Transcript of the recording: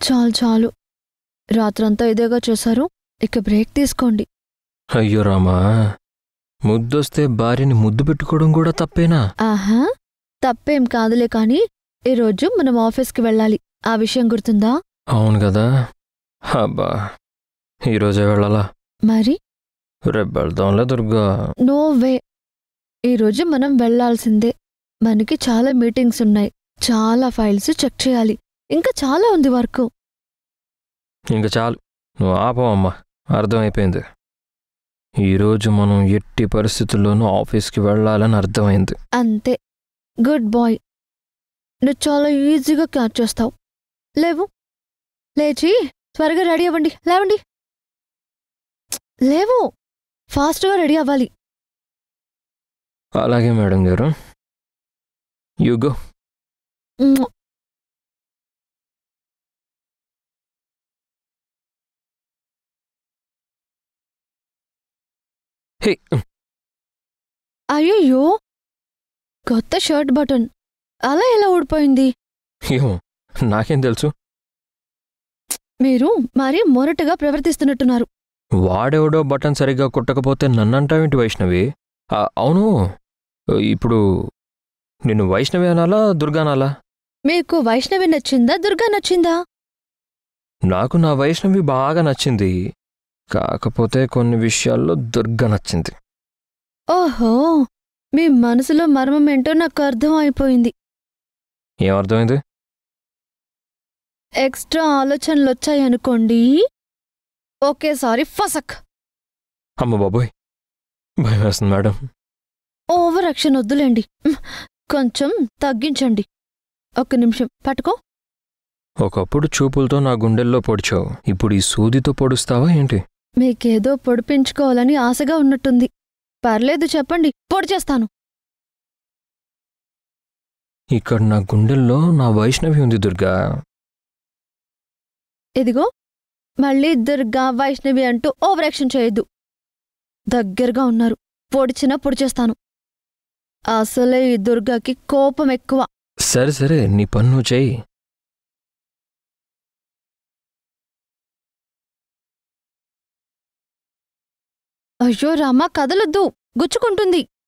చాలు చాలు రాత్రంతా ఇదేగా చేశారు ఇక బ్రేక్ తీసుకోండి అయ్యో రామా ముద్దొస్తే భార్యని ముద్దు పెట్టుకోవడం కూడా తప్పేనా ఆహా తప్పేం కాదులే కాని ఈరోజు మనం ఆఫీస్కి వెళ్ళాలి ఆ విషయం గుర్తుందా అవును కదా అబ్బా ఈరోజే వెళ్ళాలా మరి రేపు వెళ్దాంలే దుర్గా నో వే ఈరోజు మనం వెళ్ళాల్సిందే మనకి చాలా మీటింగ్స్ ఉన్నాయి చాలా ఫైల్స్ చెక్ చేయాలి ఇంకా చాలా ఉంది వర్క్ ఇంక చాలు నువ్వు ఆపవమ్మా అర్థమైపోయింది ఈరోజు మనం ఎట్టి పరిస్థితుల్లోనూ ఆఫీస్కి వెళ్ళాలని అర్థమైంది అంతే గుడ్ బాయ్ నువ్వు చాలా ఈజీగా క్యాచ్ చేస్తావు లేవు లేచి త్వరగా రెడీ అవ్వండి లేవండి లేవు ఫాస్ట్గా రెడీ అవ్వాలి అలాగే మేడం గారు యుగో మ్మ్. హే అయ్యయ్యో కొత్త షర్ట్ బటన్ అలా ఎలా ఊడిపోయింది ఏమో నాకేం తెలుసు మీరు మరీ మొరటుగా ప్రవర్తిస్తున్నట్టున్నారు వాడెవడో బటన్ సరిగ్గా కుట్టకపోతే నన్నంటావేంటి వైష్ణవి ఆ, అవును ఇప్పుడు నిన్ను వైష్ణవి అనాలా దుర్గా అనాలా మీకు వైష్ణవి నచ్చిందా దుర్గా నచ్చిందా నాకు నా వైష్ణవి బాగా నచ్చింది కాకపోతే కొన్ని విషయాల్లో దుర్గా నచ్చింది ఓహో మీ మనసులో మర్మం ఏంటో నాకు అర్థం అయిపోయింది ఏమర్థమైంది ఎక్స్ట్రా ఆలోచనలు వచ్చాయనుకోండి ఒకేసారి ఫసక్ అమ్మ బాబోయ్ భయం వేస్తుంది మేడం ఓవర్ యాక్షన్ వద్దులేండి మ్, కొంచెం తగ్గించండి ఒక్క నిమిషం పట్టుకో ఒకప్పుడు చూపులతో నా గుండెల్లో పొడిచావు ఇప్పుడు ఈ సూదితో పొడుస్తావా ఏంటి మీకేదో పొడిపించుకోవాలని ఆశగా ఉన్నట్టుంది పర్లేదు చెప్పండి పొడి చేస్తాను ఇక్కడ నా గుండెల్లో నా వైష్ణవి ఉంది దుర్గా ఇదిగో మళ్ళీ దుర్గా వైష్ణవి అంటూ ఓవర్ యాక్షన్ చేయొద్దు దగ్గరగా ఉన్నారు పొడిచినా పొడి చేస్తాను అసలే ఈ దుర్గాకి కోపం ఎక్కువ సరే సరే నీ పన్ను నువ్వు చెయ్యి అయ్యో రామా కదలొద్దు గుచ్చుకుంటుంది